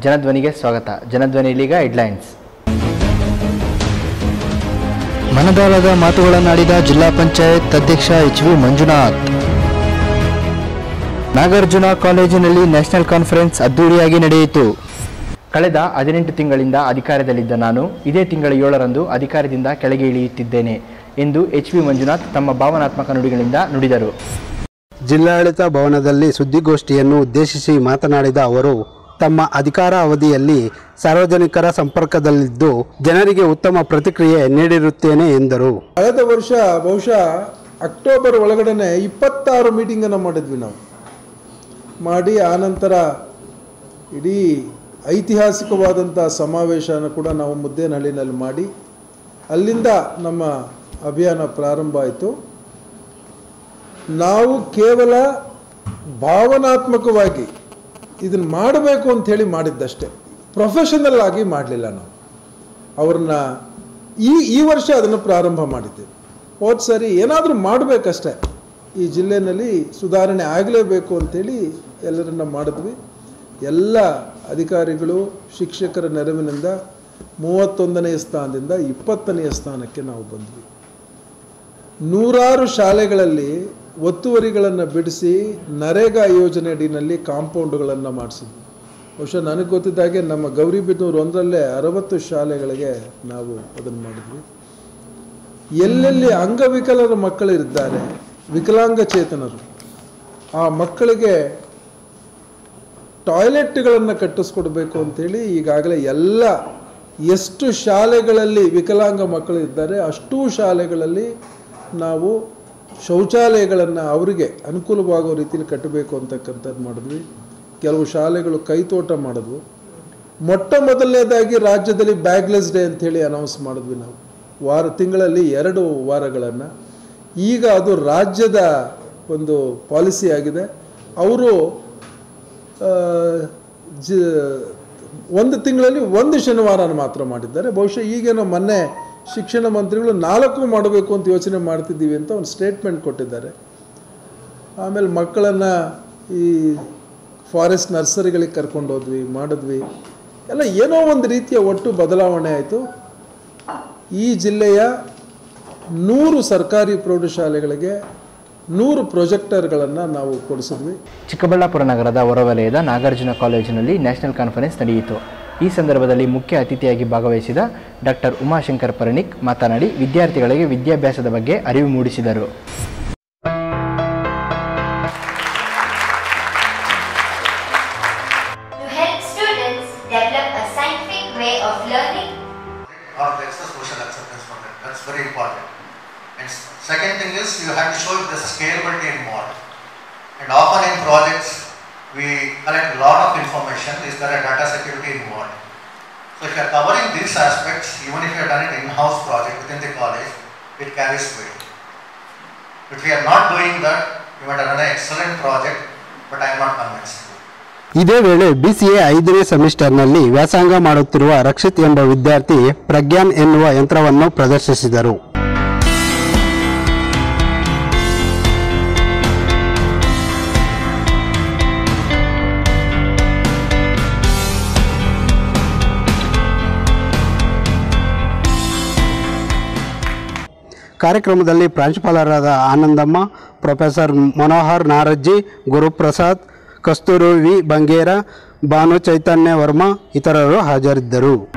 ಜನಧ್ವನಿಗೆ ಸ್ವಾಗತ ಜನಧ್ವನಿಲೀಗ ಹೆಡ್ಲೈನ್ಸ್ ಮನದಾಳದ ಮಾತುಗಳನ್ನಾಡಿದ ಜಿಲ್ಲಾ ಪಂಚಾಯತ್ ಅಧ್ಯಕ್ಷ ಎಚ್ ವಿ ಮಂಜುನಾಥ್ ನಾಗಾರ್ಜುನ ಕಾಲೇಜಿನಲ್ಲಿ ನ್ಯಾಷನಲ್ ಕಾನ್ಫರೆನ್ಸ್ ಅದ್ದೂರಿಯಾಗಿ ನಡೆಯಿತು ಕಳೆದ ಹದಿನೆಂಟು ತಿಂಗಳಿಂದ ಅಧಿಕಾರದಲ್ಲಿದ್ದ ನಾನು ಇದೇ ತಿಂಗಳ ಏಳರಂದು ಅಧಿಕಾರದಿಂದ ಕೆಳಗೆ ಇಳಿಯುತ್ತಿದ್ದೇನೆ ಎಂದು ಎಚ್ ವಿ ಮಂಜುನಾಥ್ ತಮ್ಮ ಭಾವನಾತ್ಮಕ ನುಡಿಗಳಿಂದ ನುಡಿದರು ಜಿಲ್ಲಾಡಳಿತ ಭವನದಲ್ಲಿ ಸುದ್ದಿಗೋಷ್ಠಿಯನ್ನು ಉದ್ದೇಶಿಸಿ ಮಾತನಾಡಿದ ಅವರು ತಮ್ಮ ಅಧಿಕಾರ ಅವಧಿಯಲ್ಲಿ ಸಾರ್ವಜನಿಕರ ಸಂಪರ್ಕದಲ್ಲಿದ್ದು ಜನರಿಗೆ ಉತ್ತಮ ಪ್ರತಿಕ್ರಿಯೆ ನೀಡಿರುತ್ತೇನೆ ಎಂದರು ಕಳೆದ ವರ್ಷ ಬಹುಶಃ ಅಕ್ಟೋಬರ್ ಒಳಗಡೆ ಇಪ್ಪತ್ತಾರು ಮೀಟಿಂಗನ್ನು ಮಾಡಿದ್ವಿ ನಾವು ಮಾಡಿ ಆನಂತರ ಇಡೀ ಐತಿಹಾಸಿಕವಾದಂಥ ಸಮಾವೇಶನ ಕೂಡ ನಾವು ಮುದ್ದೇನಹಳ್ಳಿನಲ್ಲಿ ಮಾಡಿ ಅಲ್ಲಿಂದ ನಮ್ಮ ಅಭಿಯಾನ ಪ್ರಾರಂಭ ಆಯಿತು ನಾವು ಕೇವಲ ಭಾವನಾತ್ಮಕವಾಗಿ ಇದನ್ನು ಮಾಡಬೇಕು ಅಂಥೇಳಿ ಮಾಡಿದ್ದಷ್ಟೇ ಪ್ರೊಫೆಷನಲ್ ಆಗಿ ಮಾಡಲಿಲ್ಲ ನಾವು ಅವ್ರನ್ನ ಈ ಈ ವರ್ಷ ಅದನ್ನು ಪ್ರಾರಂಭ ಮಾಡಿದ್ದೇವೆ ಹೋದ ಸರಿ ಏನಾದರೂ ಮಾಡಬೇಕಷ್ಟೆ ಈ ಜಿಲ್ಲೆಯಲ್ಲಿ ಸುಧಾರಣೆ ಆಗಲೇಬೇಕು ಅಂಥೇಳಿ ಎಲ್ಲರನ್ನ ಮಾಡಿದ್ವಿ ಎಲ್ಲ ಅಧಿಕಾರಿಗಳು ಶಿಕ್ಷಕರ ನೆರವಿನಿಂದ ಮೂವತ್ತೊಂದನೆಯ ಸ್ಥಾನದಿಂದ ಇಪ್ಪತ್ತನೆಯ ಸ್ಥಾನಕ್ಕೆ ನಾವು ಬಂದ್ವಿ ನೂರಾರು ಶಾಲೆಗಳಲ್ಲಿ ಒತ್ತುವರಿಗಳನ್ನು ಬಿಡಿಸಿ ನರೇಗಾ ಯೋಜನೆ ಅಡಿನಲ್ಲಿ ಕಾಂಪೌಂಡ್ಗಳನ್ನು ಮಾಡಿಸಿದ್ವಿ ಬಹುಶಃ ನನಗೆ ಗೊತ್ತಿದ್ದಾಗೆ ನಮ್ಮ ಗೌರಿಬಿದನೂರು ಒಂದರಲ್ಲೇ ಅರವತ್ತು ಶಾಲೆಗಳಿಗೆ ನಾವು ಅದನ್ನು ಮಾಡಿದ್ವಿ ಎಲ್ಲೆಲ್ಲಿ ಅಂಗವಿಕಲರ ಮಕ್ಕಳಿದ್ದಾರೆ ವಿಕಲಾಂಗಚೇತನರು ಆ ಮಕ್ಕಳಿಗೆ ಟಾಯ್ಲೆಟ್ಗಳನ್ನು ಕಟ್ಟಿಸ್ಕೊಡ್ಬೇಕು ಅಂತೇಳಿ ಈಗಾಗಲೇ ಎಲ್ಲ ಎಷ್ಟು ಶಾಲೆಗಳಲ್ಲಿ ವಿಕಲಾಂಗ ಮಕ್ಕಳು ಇದ್ದಾರೆ ಅಷ್ಟೂ ಶಾಲೆಗಳಲ್ಲಿ ನಾವು ಶೌಚಾಲಯಗಳನ್ನು ಅವರಿಗೆ ಅನುಕೂಲವಾಗೋ ರೀತಿಯಲ್ಲಿ ಕಟ್ಟಬೇಕು ಅಂತಕ್ಕಂಥದ್ದು ಮಾಡಿದ್ವಿ ಕೆಲವು ಶಾಲೆಗಳು ಕೈತೋಟ ಮಾಡಿದ್ವು ಮೊಟ್ಟ ಮೊದಲನೇದಾಗಿ ರಾಜ್ಯದಲ್ಲಿ ಬ್ಯಾಗ್ಲೆಸ್ ಡೇ ಅಂಥೇಳಿ ಅನೌನ್ಸ್ ಮಾಡಿದ್ವಿ ನಾವು ವಾರ ತಿಂಗಳಲ್ಲಿ ಎರಡು ವಾರಗಳನ್ನು ಈಗ ಅದು ರಾಜ್ಯದ ಒಂದು ಪಾಲಿಸಿ ಆಗಿದೆ ಅವರು ಆ, ಜ ಒಂದು ತಿಂಗಳಲ್ಲಿ ಒಂದು ಶನಿವಾರನ ಮಾತ್ರ ಮಾಡಿದ್ದಾರೆ ಬಹುಶಃ ಈಗೇನೋ ಮೊನ್ನೆ ಶಿಕ್ಷಣ ಮಂತ್ರಿಗಳು ನಾಲ್ಕು ಮಾಡಬೇಕು ಅಂತ ಯೋಚನೆ ಮಾಡ್ತಿದ್ದೀವಿ ಅಂತ ಒಂದು ಸ್ಟೇಟ್ಮೆಂಟ್ ಕೊಟ್ಟಿದ್ದಾರೆ ಆಮೇಲೆ ಮಕ್ಕಳನ್ನು ಈ ಫಾರೆಸ್ಟ್ ನರ್ಸರಿಗಳಿಗೆ ಕರ್ಕೊಂಡು ಹೋದ್ವಿ ಮಾಡಿದ್ವಿ ಎಲ್ಲ ಏನೋ ಒಂದು ರೀತಿಯ ಒಟ್ಟು ಬದಲಾವಣೆ ಆಯಿತು ಈ ಜಿಲ್ಲೆಯ ನೂರು ಸರ್ಕಾರಿ ಪ್ರೌಢಶಾಲೆಗಳಿಗೆ ನೂರು ಪ್ರೊಜೆಕ್ಟರ್ಗಳನ್ನು ನಾವು ಕೊಡಿಸಿದ್ವಿ ಚಿಕ್ಕಬಳ್ಳಾಪುರ ನಗರದ ಹೊರವಲಯದ ನಾಗಾರ್ಜುನ ಕಾಲೇಜಿನಲ್ಲಿ ನ್ಯಾಷನಲ್ ಕಾನ್ಫರೆನ್ಸ್ ನಡೆಯಿತು ಈ ಸಂದರ್ಭದಲ್ಲಿ ಮುಖ್ಯ ಅತಿಥಿಯಾಗಿ ಭಾಗವಹಿಸಿದ ಡಾಕ್ಟರ್ ಉಮಾಶಂಕರ್ ಪರಿಣಿಕ್ ಮಾತನಾಡಿ ವಿದ್ಯಾರ್ಥಿಗಳಿಗೆ ವಿದ್ಯಾಭ್ಯಾಸದ ಬಗ್ಗೆ ಅರಿವು ಮೂಡಿಸಿದರು to help students develop a scientific way of learning or there's the social acceptance for that. That's very important. And s- second thing is you have to show the scalability involved. And often in projects, we collect a lot of information. Is there a data security involved? So if you are covering these aspects, even if you have done it in-house project within the college, it carries weight. If we are not doing that, you might have done an excellent project, but I am not convinced. ಇದೇ ವೇಳೆ BCA ಐದನೇ ಸೆಮಿಸ್ಟರ್ನಲ್ಲಿ ವ್ಯಾಸಂಗ ಮಾಡುತ್ತಿರುವ ರಕ್ಷಿತ್ ಎಂಬ ವಿದ್ಯಾರ್ಥಿ ಪ್ರಜ್ಞಾನ್ ಎನ್ನುವ ಯಂತ್ರವನ್ನು ಪ್ರದರ್ಶಿಸಿದರು ಕಾರ್ಯಕ್ರಮದಲ್ಲಿ ಪ್ರಾಂಶುಪಾಲರಾದ ಆನಂದಮ್ಮ ಪ್ರೊಫೆಸರ್ ಮನೋಹರ್ ನಾರಜ್ಜಿ ಗುರುಪ್ರಸಾದ್ ಕಸ್ತೂರು ವಿ ಬಂಗೇರ ಭಾನು ಚೈತನ್ಯ ವರ್ಮಾ ಇತರರು ಹಾಜರಿದ್ದರು